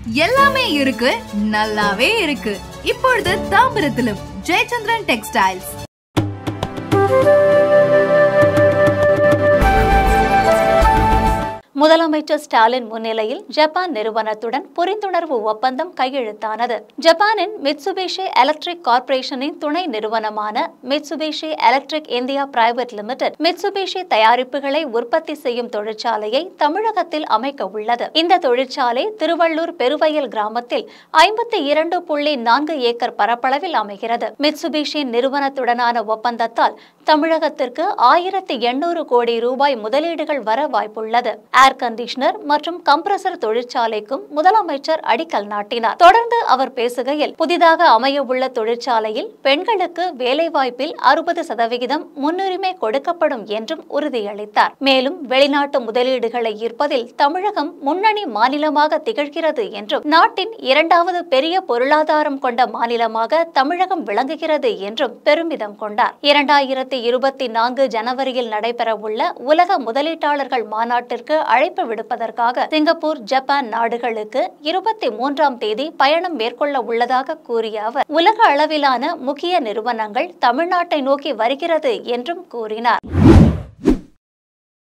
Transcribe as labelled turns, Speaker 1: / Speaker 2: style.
Speaker 1: எல்லாமே இருக்கு நல்லாவே இருக்கு இப்பொழுது தாம்பரத்திலும் ஜெயச்சந்திரன் டெக்ஸ்டைல்ஸ்
Speaker 2: முதலமைச்சர் ஸ்டாலின் முன்னிலையில் ஜப்பான் நிறுவனத்துடன் புரிந்துணர்வு ஒப்பந்தம் கையெழுத்தானது ஜப்பானின் மிட்சுபிஷி எலக்ட்ரிக் கார்ப்பரேஷனின் துணை நிறுவனமான Mitsubishi electric India private limited Mitsubishi தயாரிப்புகளை உற்பத்தி செய்யும் தொழிற்சாலையை தமிழகத்தில் அமைக்க உள்ளது இந்த தொழிற்சாலை திருவள்ளூர் பெருவயல் கிராமத்தில் ஐம்பத்தி இரண்டு புள்ளி நான்கு ஏக்கர் பரப்பளவில் அமைகிறது மிட்சுபிஷி நிறுவனத்துடனான ஒப்பந்தத்தால் தமிழகத்திற்கு ஆயிரத்தி எண்ணூறு கோடி ரூபாய் முதலீடுகள் வர வாய்ப்புள்ளது ஏர் கண்டிஷனர் மற்றும் கம்ப்ரசர் தொழிற்சாலைக்கும் முதலமைச்சர் அடிக்கல் நாட்டினார் தொடர்ந்து அவர் பேசுகையில் புதிதாக அமைய உள்ள தொழிற்சாலையில் பெண்களுக்கு வேலைவாய்ப்பில் அறுபது சதவிகிதம் முன்னுரிமை கொடுக்கப்படும் என்றும் உறுதியளித்தார் மேலும் வெளிநாட்டு முதலீடுகளை ஈர்ப்பதில் தமிழகம் முன்னணி மாநிலமாக திகழ்கிறது என்றும் நாட்டின் இரண்டாவது பெரிய பொருளாதாரம் கொண்ட மாநிலமாக தமிழகம் விளங்குகிறது என்றும் பெருமிதம் கொண்டார் இரண்டாயிரத்தி இருபத்தி நான்கு ஜனவரியில் நடைபெறவுள்ள உலக முதலீட்டாளர்கள் மாநாட்டிற்கு அழைப்பு விடுப்பதற்காக சிங்கப்பூர் ஜப்பான் நாடுகளுக்கு இருபத்தி மூன்றாம் தேதி பயணம் மேற்கொள்ள உள்ளதாக கூறிய அவர் உலக அளவிலான முக்கிய நிறுவனங்கள் தமிழ்நாட்டை நோக்கி வருகிறது என்றும் கூறினார்